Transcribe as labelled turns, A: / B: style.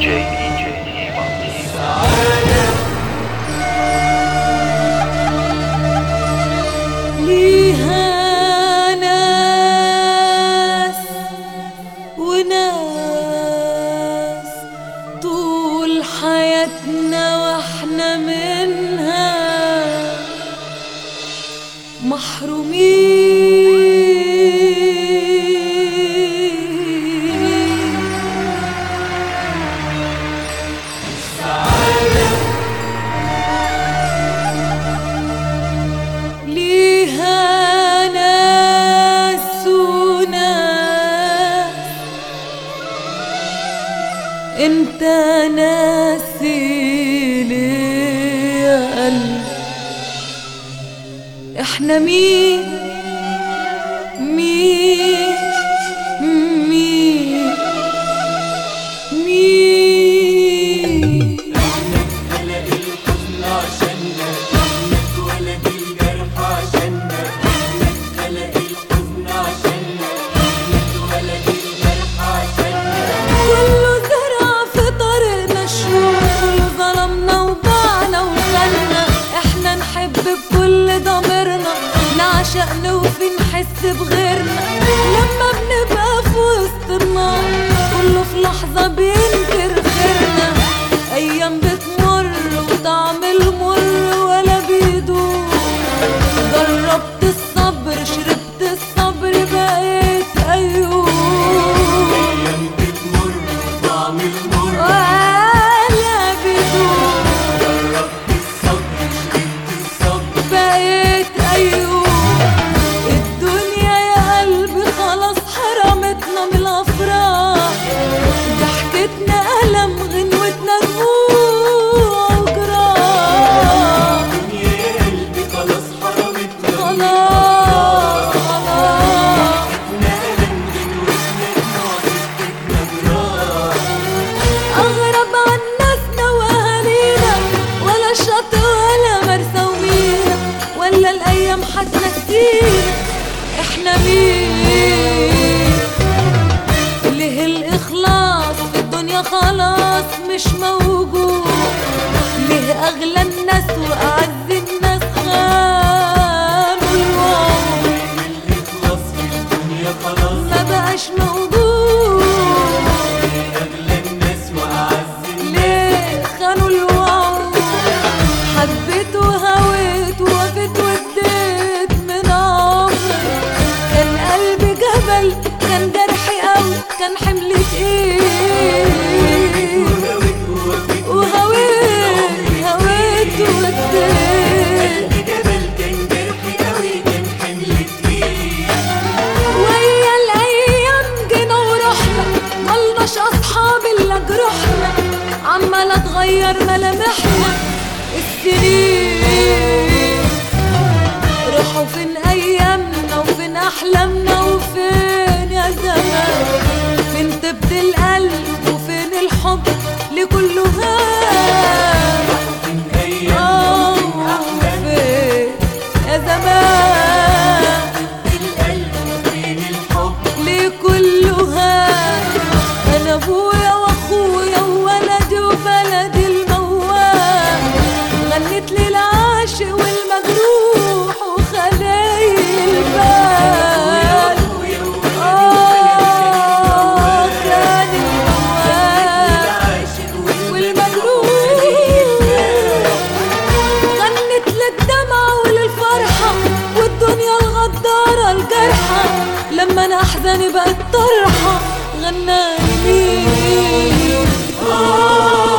A: ليها ناس وناس طول حياتنا واحنا منها محرومين ليها ناس وناس انت ناسي ليه يا قلب احنا مين مين مين مين
B: خلق الحزن عشاننا احنا اتولد الجرح عشاننا احنا خلق الحزن عشاننا احنا اتولد الجرح عشاننا
A: كله زرع في طريقنا الشوق كله ظلمنا وباعنا وخلنا احنا نحب بكل ضميرنا نعشق نوفي نحس بغيرنا لما بنبقى في وسط النار كله في لحظة بينكر خيرنا ايام بتمر وطعم المر ولا بيدوم جربت الصبر شربت الصبر بقيت ايوب
B: ايام بتمر طعم المر
A: ولا بدون
B: جربت الصبر شربت الصبر
A: بقيت أيوب الدنيا يا قلبي خلاص حرمتنا من الأفراح ضحكتنا ألم غنوتنا دموع وجراح
B: الدنيا يا قلبي خلاص حرمتنا
A: خلاص خلاص
B: احنا ألم غنوتنا ناصفتنا جراح
A: أغرب عن ناسنا وأهالينا ولا شط ولا مرسى ومينا ولا الأيام حتنسينا إحنا مين ليه الإخلاص في الدنيا خلاص مش موجود ليه أغلى الناس وأعز الناس خانوا الوعود
B: الإخلاص في الدنيا خلاص
A: ما بقاش موجود
B: أغلى الناس وأعز
A: ليه خانوا الوعد حبيت وهويت ووفيت واديت من عمري كان قلبي جبل كان جرحي قوي كان حملي تقيل
B: وهويت ووفيت
A: وهويت هويت واديت
B: قلبي جبل كان جرحي قوي كان حمل تقيل
A: ويا الايام جينا ورحنا ملناش اصحاب الا جروحنا عمالة تغير ملامحنا السنين راحوا فين ايامنا وفين احلامنا وفين يا زمان فين طيبة القلب وفين الحب لكله هان
B: من أيام
A: آه، فين يا زمان
B: القلب وفين الحب
A: لكلها انا ابويا واخويا وولدي وبلدي الموال غنيت للعاشق والمجروح وخلايل البال آه، كان الموال
B: العاشق
A: والمجروح غنت للدمع وللفرحة والدنيا الغدارة الجرحى لما انا احزاني بقت طرحة غناني مين آه